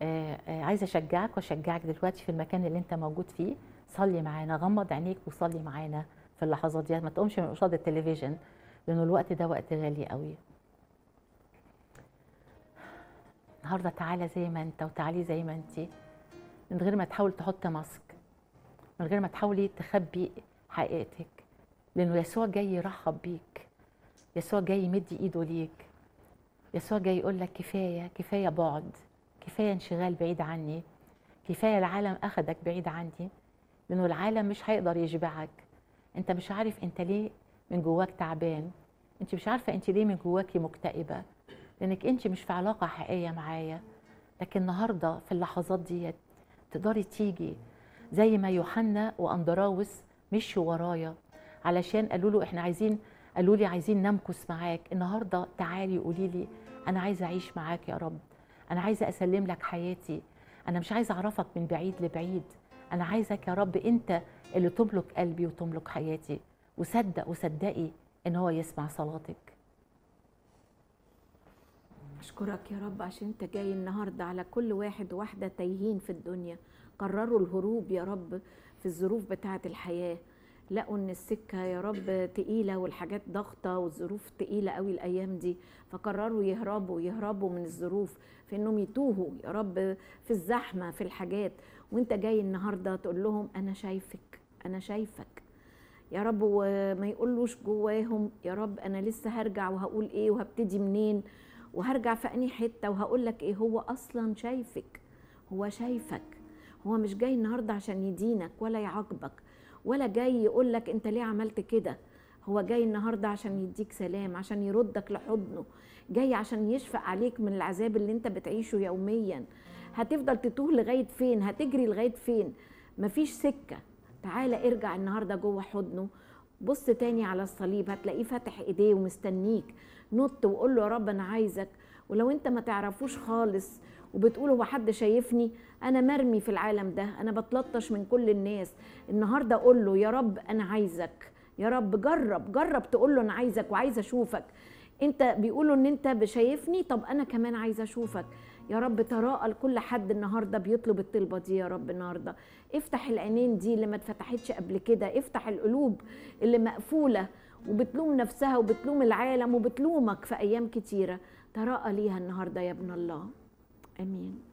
آه، آه، عايزه اشجعك واشجعك دلوقتي في المكان اللي انت موجود فيه صلي معانا غمض عينيك وصلي معانا في اللحظات دي ما تقومش من قصاد التلفزيون لانه الوقت ده وقت غالي قوي النهارده تعالى زي ما انت وتعالي زي ما انت من غير ما تحاول تحط ماسك من غير ما تحاولي تخبي حقيقتك لانه يسوع جاي يرحب بيك يسوع جاي يمد ايده ليك يسوع جاي يقول لك كفايه كفايه بعد كفايه انشغال بعيد عني كفايه العالم اخدك بعيد عني لانه العالم مش هيقدر يشبعك انت مش عارف انت ليه من جواك تعبان انت مش عارفه انت ليه من جواكي مكتئبه لانك انت مش في علاقه حقيقيه معايا لكن النهارده في اللحظات ديت تقدري تيجي زي ما يوحنا واندراوس مشوا ورايا علشان قالوا له احنا عايزين قالوا لي عايزين نمكث معاك النهارده تعالي قولي لي انا عايزه اعيش معاك يا رب انا عايزه اسلم لك حياتي انا مش عايزه اعرفك من بعيد لبعيد انا عايزك يا رب انت اللي تملك قلبي وتملك حياتي وصدق وصدقي ان هو يسمع صلاتك أشكرك يا رب عشان أنت جاي النهاردة على كل واحد وواحدة تايهين في الدنيا قرروا الهروب يا رب في الظروف بتاعة الحياة لقوا ان السكه يا رب تقيله والحاجات ضغطه والظروف تقيله قوي الايام دي فقرروا يهربوا يهربوا من الظروف في انهم يتوهوا يا رب في الزحمه في الحاجات وانت جاي النهارده تقول لهم انا شايفك انا شايفك يا رب وما يقولوش جواهم يا رب انا لسه هرجع وهقول ايه وهبتدي منين وهرجع في انهي حته وهقول لك ايه هو اصلا شايفك هو شايفك هو مش جاي النهارده عشان يدينك ولا يعاقبك ولا جاي يقول لك انت ليه عملت كده هو جاي النهارده عشان يديك سلام عشان يردك لحضنه جاي عشان يشفق عليك من العذاب اللي انت بتعيشه يوميا هتفضل تتوه لغايه فين هتجري لغايه فين مفيش سكه تعالى ارجع النهارده جوه حضنه بص تاني على الصليب هتلاقيه فاتح ايديه ومستنيك نط وقول له يا رب انا عايزك ولو انت ما تعرفوش خالص وبتقول هو حد شايفني انا مرمي في العالم ده انا بتلطش من كل الناس النهارده اقول له يا رب انا عايزك يا رب جرب جرب تقول له انا عايزك وعايزه اشوفك انت بيقولوا ان انت شايفني طب انا كمان عايزه اشوفك يا رب تراءى لكل حد النهارده بيطلب الطلبه دي يا رب النهارده افتح العينين دي اللي ما اتفتحتش قبل كده افتح القلوب اللي مقفوله وبتلوم نفسها وبتلوم العالم وبتلومك في ايام كتيره تراءى ليها النهارده يا ابن الله امين